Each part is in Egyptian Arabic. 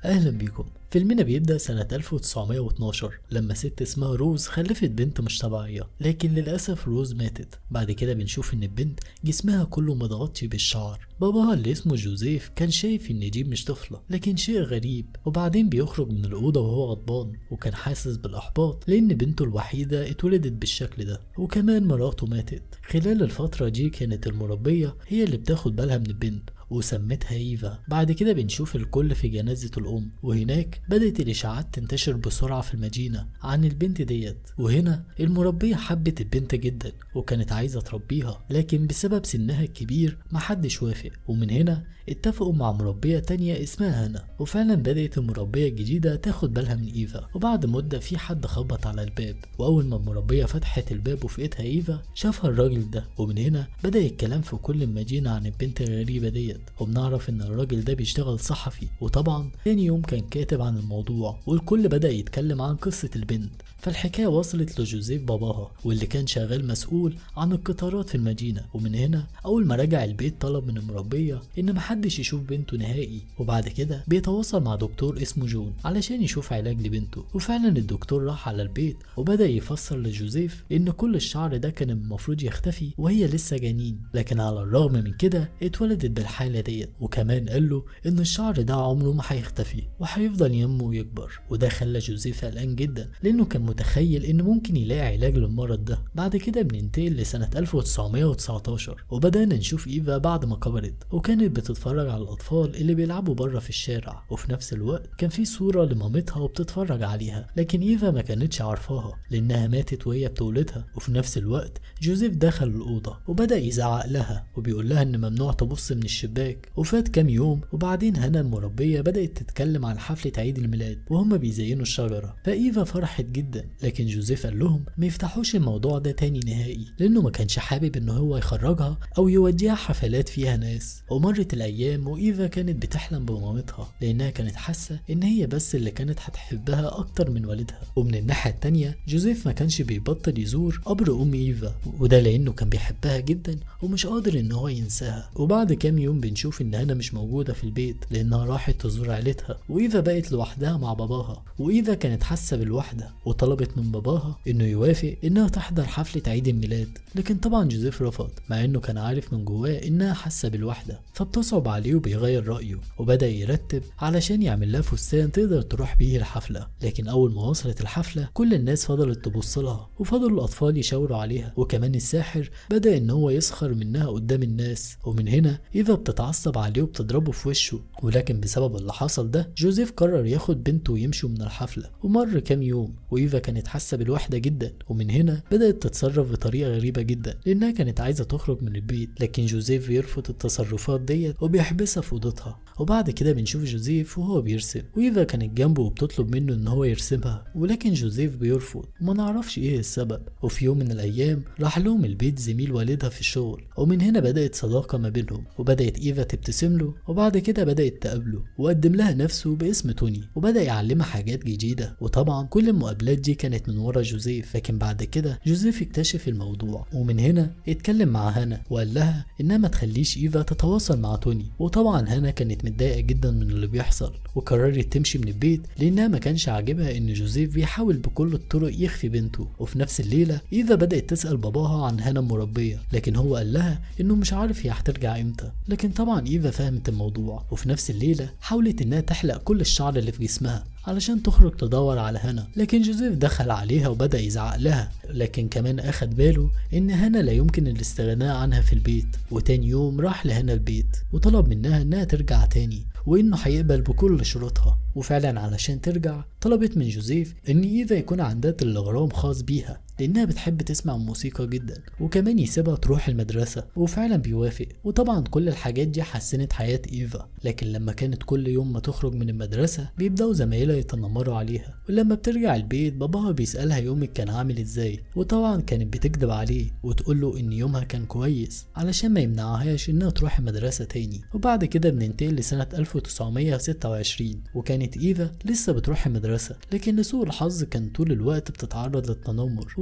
أهلا بيكم فيلمنا بيبدأ سنة 1912 لما ست اسمها روز خلفت بنت مش طبيعية لكن للأسف روز ماتت بعد كده بنشوف إن البنت جسمها كله متغطي بالشعر باباها اللي اسمه جوزيف كان شايف إن دي مش طفلة لكن شيء غريب وبعدين بيخرج من الأوضة وهو غضبان وكان حاسس بالإحباط لأن بنته الوحيدة اتولدت بالشكل ده وكمان مراته ماتت خلال الفترة دي كانت المربية هي اللي بتاخد بالها من البنت وسمتها ايفا بعد كده بنشوف الكل في جنازة الام وهناك بدأت الاشاعات تنتشر بسرعة في المدينة عن البنت ديت وهنا المربية حبت البنت جدا وكانت عايزة تربيها لكن بسبب سنها الكبير محدش وافق ومن هنا اتفقوا مع مربية تانية اسمها هنا وفعلا بدأت المربية الجديدة تاخد بالها من ايفا وبعد مدة في حد خبط على الباب واول ما المربية فتحت الباب وفقتها ايفا شافها الراجل ده ومن هنا بدأ الكلام في كل المدينة عن البنت الغريبة ديت وبنعرف ان الراجل ده بيشتغل صحفي وطبعا تاني يوم كان كاتب عن الموضوع والكل بدأ يتكلم عن قصة البنت فالحكاية وصلت لجوزيف باباها واللي كان شغال مسؤول عن القطارات في المدينة ومن هنا أول ما رجع البيت طلب من المربية إن محدش يشوف بنته نهائي وبعد كده بيتواصل مع دكتور اسمه جون علشان يشوف علاج لبنته وفعلا الدكتور راح على البيت وبدأ يفسر لجوزيف إن كل الشعر ده كان المفروض يختفي وهي لسه جنين لكن على الرغم من كده اتولدت بالحالة ديت وكمان قال له إن الشعر ده عمره ما هيختفي وهيفضل ينمو ويكبر وده خلى جوزيف قلقان جدا لأنه كان متخيل إن ممكن يلاقي علاج للمرض ده بعد كده بننتقل لسنة 1919 وبدأنا نشوف إيفا بعد ما كبرت وكانت بتتفرج على الأطفال اللي بيلعبوا بره في الشارع وفي نفس الوقت كان في صورة لمامتها وبتتفرج عليها لكن إيفا ما كانتش عارفاها لأنها ماتت وهي بتولدها وفي نفس الوقت جوزيف دخل الأوضة وبدأ يزعق لها وبيقول لها إن ممنوع تبص من الشباك وفات كام يوم وبعدين هنا المربية بدأت تتكلم عن حفلة عيد الميلاد وهم بيزينوا الشجرة فإيفا فرحت جدا لكن جوزيف قال لهم ما يفتحوش الموضوع ده تاني نهائي لأنه ما كانش حابب إن هو يخرجها أو يوديها حفلات فيها ناس ومرت الأيام وإيفا كانت بتحلم بمامتها لأنها كانت حاسة إن هي بس اللي كانت هتحبها أكتر من والدها ومن الناحية التانية جوزيف ما كانش بيبطل يزور قبر أم إيفا وده لأنه كان بيحبها جدا ومش قادر إن هو ينساها وبعد كام يوم بنشوف إن هنا مش موجودة في البيت لأنها راحت تزور عيلتها وإيفا بقت لوحدها مع باباها وإيفا كانت حاسة بالوحدة وطلبت من باباها إنه يوافق إنها تحضر حفلة عيد الميلاد لكن طبعا جوزيف رفض مع إنه كان عارف من جواه إنها حاسة بالوحدة فبتصعب عليه وبيغير رأيه وبدأ يرتب علشان يعمل لها فستان تقدر تروح بيه الحفلة لكن أول ما وصلت الحفلة كل الناس فضلت تبص لها وفضلوا الأطفال يشاوروا عليها وكمان الساحر بدأ إن هو يسخر منها قدام الناس ومن هنا إيفا بتتعصب عليه وبتضربه في وشه ولكن بسبب اللي حصل ده جوزيف قرر ياخد بنته ويمشوا من الحفلة ومر كام يوم وإيفا كانت حاسة بالوحدة جدا ومن هنا بدأت تتصرف بطريقة غريبة جدا لأنها كانت عايزة تخرج من البيت لكن جوزيف بيرفض التصرفات ديت وبيحبسها في أوضتها وبعد كده بنشوف جوزيف وهو بيرسم وإيفا كانت جنبه وبتطلب منه إن هو يرسمها ولكن جوزيف بيرفض وما نعرفش إيه السبب وفي يوم من الأيام راح لهم البيت زميل والدها في الشغل ومن هنا بدأت صداقة ما بينهم وبدأت إيفا تبتسم له وبعد كده بدأت تقابله وقدم لها نفسه باسم توني وبدأ يعلمها حاجات جديدة وطبعا كل المقابلات دي كانت من ورا جوزيف لكن بعد كده جوزيف اكتشف الموضوع ومن هنا اتكلم مع هنا وقال لها إنها ما تخليش إيفا تتواصل مع توني وطبعا هنا كانت متضايقة جدا من اللي بيحصل وقررت تمشي من البيت لأنها ما كانش عاجبها إن جوزيف بيحاول بكل الطرق يخفي بنته وفي نفس الليلة إيفا بدأت تسأل باباها عن هنا المربية لكن هو قال لها إنه مش عارف هي هترجع إمتى لكن طبعا إيفا فهمت الموضوع وفي نفس الليلة حاولت إنها تحلق كل الشعر اللي في جسمها علشان تخرج تدور على هنا لكن جوزيف دخل عليها وبدأ يزعق لها لكن كمان أخد باله إن هنا لا يمكن الاستغناء عنها في البيت وتاني يوم راح لهنا البيت وطلب منها إنها ترجع تاني وإنه هيقبل بكل شروطها وفعلا علشان ترجع طلبت من جوزيف إن إيفا يكون عندها تلغرام خاص بيها لأنها بتحب تسمع موسيقى جدا وكمان يسيبها تروح المدرسة وفعلا بيوافق وطبعا كل الحاجات دي حسنت حياة إيفا لكن لما كانت كل يوم ما تخرج من المدرسة بيبدأوا زمايلها يتنمروا عليها ولما بترجع البيت باباها بيسألها يومك كان عامل ازاي وطبعا كانت بتكذب عليه وتقول له إن يومها كان كويس علشان ما يمنعهاش إنها تروح المدرسة تاني وبعد كده بننتقل لسنة 1926 وكانت إيفا لسه بتروح المدرسة لكن لسوء الحظ كان طول الوقت بتتعرض للتنمر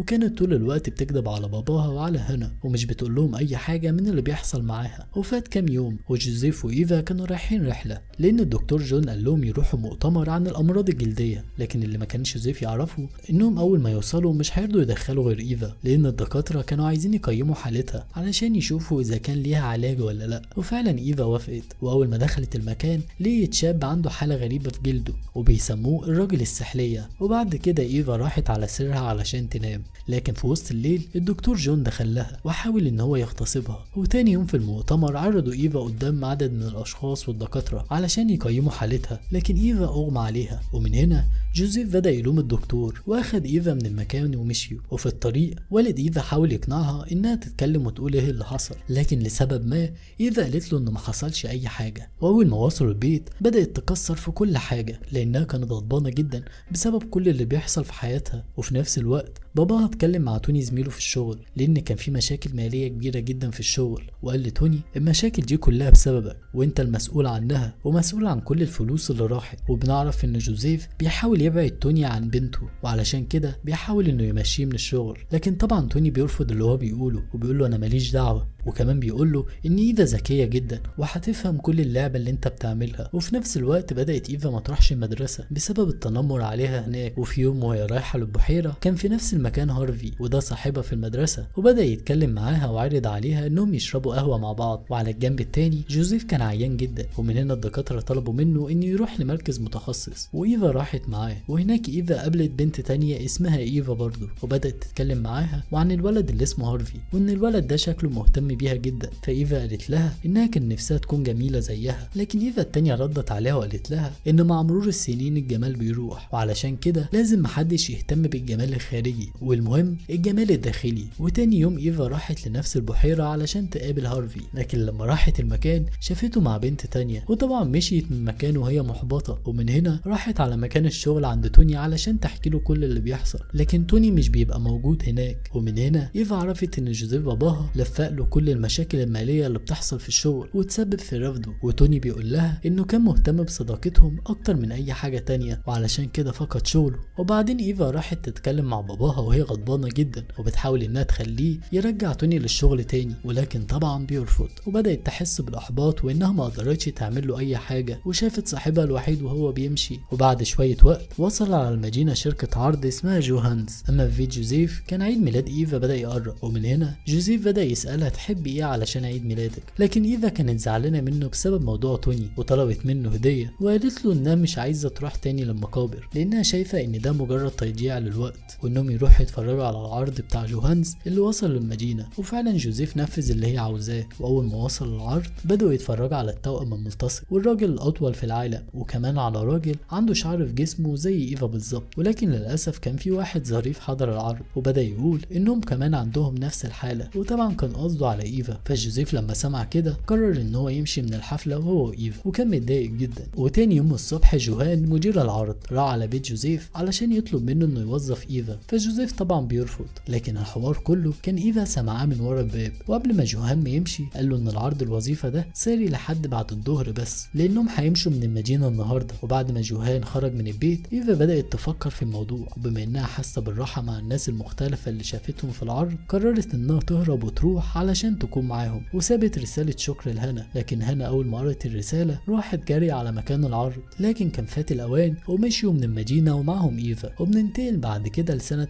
وكانت طول الوقت بتكذب على باباها وعلى هنا ومش بتقول لهم اي حاجه من اللي بيحصل معاها وفات كام يوم وجوزيف وايفا كانوا رايحين رحله لان الدكتور جون قال لهم يروحوا مؤتمر عن الامراض الجلديه لكن اللي ما كانش جوزيف يعرفوا انهم اول ما يوصلوا مش هيرضوا يدخلوا غير ايفا لان الدكاتره كانوا عايزين يقيموا حالتها علشان يشوفوا اذا كان ليها علاج ولا لا وفعلا ايفا وافقت واول ما دخلت المكان لقيت شاب عنده حاله غريبه في جلده وبيسموه الراجل السحليه وبعد كده ايفا راحت على سرها علشان تنام لكن في وسط الليل الدكتور جون دخل لها وحاول ان هو يغتصبها وتاني يوم في المؤتمر عرضوا ايفا قدام عدد من الاشخاص والدكاتره علشان يقيموا حالتها لكن ايفا اغمى عليها ومن هنا جوزيف بدأ يلوم الدكتور واخد ايفا من المكان ومشيوا وفي الطريق والد ايفا حاول يقنعها انها تتكلم وتقول ايه اللي حصل لكن لسبب ما ايفا قالت له انه ما حصلش اي حاجه واول ما وصلوا البيت بدأت تكسر في كل حاجه لانها كانت غضبانه جدا بسبب كل اللي بيحصل في حياتها وفي نفس الوقت باباها اتكلم مع توني زميله في الشغل لان كان في مشاكل ماليه كبيره جدا في الشغل وقال لتوني المشاكل دي كلها بسببك وانت المسؤول عنها ومسؤول عن كل الفلوس اللي راحت وبنعرف ان جوزيف بيحاول يبعد توني عن بنته وعلشان كده بيحاول انه يمشيه من الشغل لكن طبعا توني بيرفض اللي هو بيقوله وبيقول له انا ماليش دعوه وكمان بيقول له ان ايفا ذكيه جدا وهتفهم كل اللعبه اللي انت بتعملها وفي نفس الوقت بدات ايفا ما تروحش المدرسه بسبب التنمر عليها هناك وفي يوم وهي رايحه للبحيره كان في نفس المكان هارفي وده صاحبها في المدرسه وبدا يتكلم معاها وعرض عليها انهم يشربوا قهوه مع بعض وعلى الجنب التاني جوزيف كان عيان جدا ومن هنا الدكاتره طلبوا منه انه يروح لمركز متخصص وايفا راحت معاه وهناك ايفا قابلت بنت تانية اسمها ايفا برضه وبدات تتكلم معاها وعن الولد اللي اسمه هارفي وان الولد ده شكله مهتم بيها جدا فايفا قالت لها انها كان نفسها تكون جميله زيها لكن ايفا التانية ردت عليها وقالت لها ان مع مرور السنين الجمال بيروح وعلشان كده لازم محدش يهتم بالجمال الخارجي والمهم الجمال الداخلي وتاني يوم ايفا راحت لنفس البحيره علشان تقابل هارفي لكن لما راحت المكان شافته مع بنت تانية وطبعا مشيت من مكانه وهي محبطه ومن هنا راحت على مكان الشغل عند توني علشان تحكي له كل اللي بيحصل لكن توني مش بيبقى موجود هناك ومن هنا ايفا عرفت ان جوزيف باباها لفق له كل المشاكل الماليه اللي بتحصل في الشغل وتسبب في رفضه وتوني بيقول لها انه كان مهتم بصداقتهم اكتر من اي حاجه تانية وعلشان كده فقد شغله وبعدين ايفا راحت تتكلم مع باباها وهي غضبانه جدا وبتحاول انها تخليه يرجع توني للشغل تاني ولكن طبعا بيرفض وبدات تحس بالاحباط وانها ما قدرتش تعمل له اي حاجه وشافت صاحبها الوحيد وهو بيمشي وبعد شويه وقت وصل على المدينه شركه عرض اسمها جوهانز اما في جوزيف كان عيد ميلاد ايفا بدا يقرب ومن هنا جوزيف بدا يسالها تحب ايه علشان عيد ميلادك لكن ايفا كانت زعلانه منه بسبب موضوع توني وطلبت منه هديه وقالت له انها مش عايزه تروح تاني للمقابر لانها شايفه ان ده مجرد تضييع للوقت وانهم يروحوا يتفرجوا على العرض بتاع جوهانز اللي وصل للمدينه وفعلا جوزيف نفذ اللي هي عاوزاه واول ما وصل العرض بدأوا يتفرجوا على التوأم الملتصق والراجل الاطول في العالم وكمان على راجل عنده شعر في جسمه زي ايفا بالظبط ولكن للاسف كان في واحد ظريف حضر العرض وبدا يقول انهم كمان عندهم نفس الحاله وطبعا كان قصده على ايفا فجوزيف لما سمع كده قرر ان هو يمشي من الحفله وهو وايفا وكان متضايق جدا وتاني يوم الصبح جوهان مدير العرض راح على بيت جوزيف علشان يطلب منه انه يوظف ايفا فجوزيف طبعا بيرفض لكن الحوار كله كان ايفا سمعاه من ورا الباب وقبل ما جوهان ما يمشي قال له ان العرض الوظيفه ده ساري لحد بعد الظهر بس لانهم هيمشوا من المدينه النهارده وبعد ما جوهان خرج من البيت ايفا بدات تفكر في الموضوع وبما انها حاسه بالراحه مع الناس المختلفه اللي شافتهم في العرض قررت انها تهرب وتروح علشان تكون معاهم وسابت رساله شكر لهنا لكن هنا اول ما قرت الرساله راحت جري على مكان العرض لكن كان فات الاوان ومشيوا من المدينه ومعهم ايفا وبننتقل بعد كده لسنه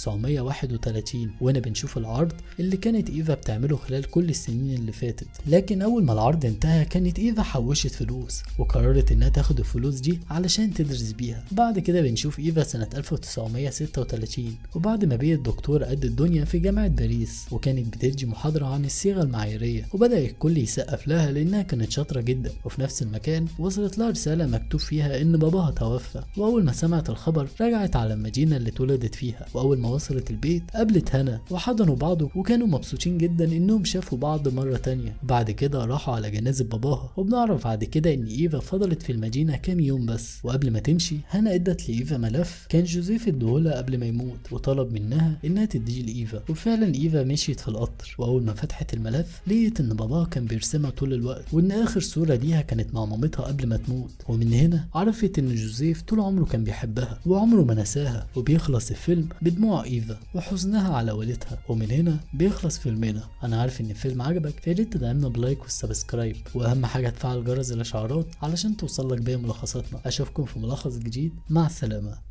1931 وهنا بنشوف العرض اللي كانت ايفا بتعمله خلال كل السنين اللي فاتت لكن اول ما العرض انتهى كانت ايفا حوشت فلوس وقررت انها تاخد الفلوس دي علشان تدرس بيها بعد كده بنشوف ايفا سنه 1936 وبعد ما بقت دكتور قد الدنيا في جامعه باريس وكانت بتدي محاضره عن الصيغه المعاييريه وبدا الكل يسقف لها لانها كانت شاطره جدا وفي نفس المكان وصلت لها رساله مكتوب فيها ان باباها توفى واول ما سمعت الخبر رجعت على المدينه اللي اتولدت فيها واول ما وصلت البيت قابلت هنا وحضنوا بعض وكانوا مبسوطين جدا انهم شافوا بعض مره تانية بعد كده راحوا على جنازه باباها وبنعرف بعد كده ان ايفا فضلت في المدينه كام يوم بس وقبل ما تمشي هنا ادت لايفا ملف كان جوزيف اديهولها قبل ما يموت وطلب منها انها تديه لايفا وفعلا ايفا مشيت في القطر واول ما فتح فتحت الملف لقيت ان باباها كان بيرسمها طول الوقت وان اخر صورة ليها كانت مع مامتها قبل ما تموت ومن هنا عرفت ان جوزيف طول عمره كان بيحبها وعمره ما نساها وبيخلص الفيلم بدموع ايفا وحزنها على والدها ومن هنا بيخلص فيلمنا انا عارف ان الفيلم عجبك فياريت تدعمنا بلايك والسبسكرايب واهم حاجة تفعل جرس الاشعارات علشان توصلك باقي ملخصاتنا اشوفكم في ملخص جديد مع السلامة